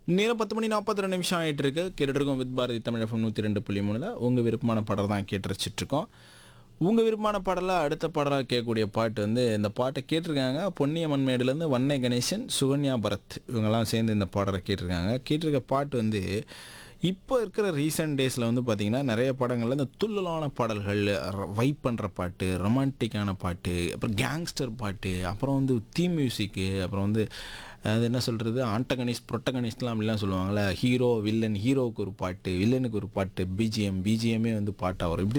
நேரம் பத்து மணி நாற்பத்தி ரெண்டு நிமிஷம் ஆகிட்டு இருக்கு கேட்டுட்டு இருக்கோம் வித் பாரதி தமிழ் எஃப்எம் நூற்றி ரெண்டு புள்ளி மூணில் உங்கள் விருப்பமான பாடல் தான் கேட்டு ரசிச்சிட்டு இருக்கோம் உங்கள் விருப்பமான பாடலாக அடுத்த பாடலாக கேட்கக்கூடிய பாட்டு வந்து இந்த பாட்டை கேட்டிருக்காங்க பொன்னியம்மன் மேடுலேருந்து வன்னை கணேசன் சுகன்யா பரத் இவங்கெல்லாம் சேர்ந்து இந்த பாடலை கேட்டிருக்காங்க கேட்டிருக்க பாட்டு வந்து இப்போ இருக்கிற ரீசெண்ட் டேஸில் வந்து பார்த்திங்கன்னா நிறைய படங்களில் இந்த துள்ளலான பாடல்கள் வைப் பண்ணுற பாட்டு ரொமான்டிக்கான பாட்டு அப்புறம் கேங்ஸ்டர் பாட்டு அப்புறம் வந்து தீம் மியூசிக்கு அப்புறம் வந்து அது என்ன சொல்கிறது ஆண்டகனிஸ்ட் ப்ரொட்டகனிஸ்ட்லாம் அப்படிலாம் சொல்லுவாங்கள்ல ஹீரோ வில்லன் ஹீரோவுக்கு ஒரு பாட்டு வில்லனுக்கு ஒரு பாட்டு பிஜிஎம் பிஜிஎம்மே வந்து பாட்டாக வரும் இப்படி